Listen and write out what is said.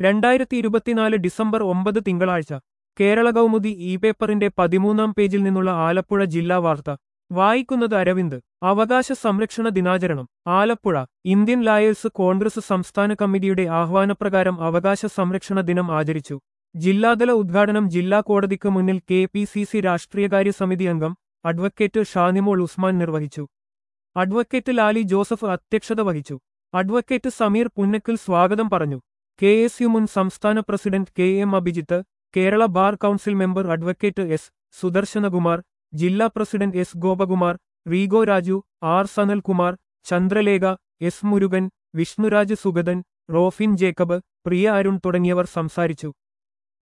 രണ്ടായിരത്തി ഇരുപത്തിനാല് ഡിസംബർ ഒമ്പത് തിങ്കളാഴ്ച കേരള കൗമുദി ഇ പേപ്പറിന്റെ പതിമൂന്നാം പേജിൽ നിന്നുള്ള ആലപ്പുഴ ജില്ലാ വാർത്ത വായിക്കുന്നത് അരവിന്ദ് അവകാശ സംരക്ഷണ ദിനാചരണം ആലപ്പുഴ ഇന്ത്യൻ ലായേഴ്സ് കോൺഗ്രസ് സംസ്ഥാന കമ്മിറ്റിയുടെ ആഹ്വാനപ്രകാരം അവകാശ സംരക്ഷണ ദിനം ആചരിച്ചു ജില്ലാതല ഉദ്ഘാടനം ജില്ലാ കോടതിക്ക് മുന്നിൽ കെ പി സി സി രാഷ്ട്രീയകാര്യ സമിതി അംഗം അഡ്വക്കേറ്റ് ഷാനിമോൾ ഉസ്മാൻ നിർവഹിച്ചു അഡ്വക്കേറ്റ് ലാലി ജോസഫ് അധ്യക്ഷത വഹിച്ചു അഡ്വക്കേറ്റ് സമീർ പുന്നക്കൽ സ്വാഗതം പറഞ്ഞു കെ എസ് യു മുൻ സംസ്ഥാന president K M Abhijith Kerala bar council member advocate S Sudarsanakumar ജില്ലാ president S Gopakumar Rego Raju R Sanalkumar Chandralekha S Murugan Vishnuraj Sugathan Rofin Jacob Priya Arun തുടങ്ങിയവർ സംസാരിച്ചു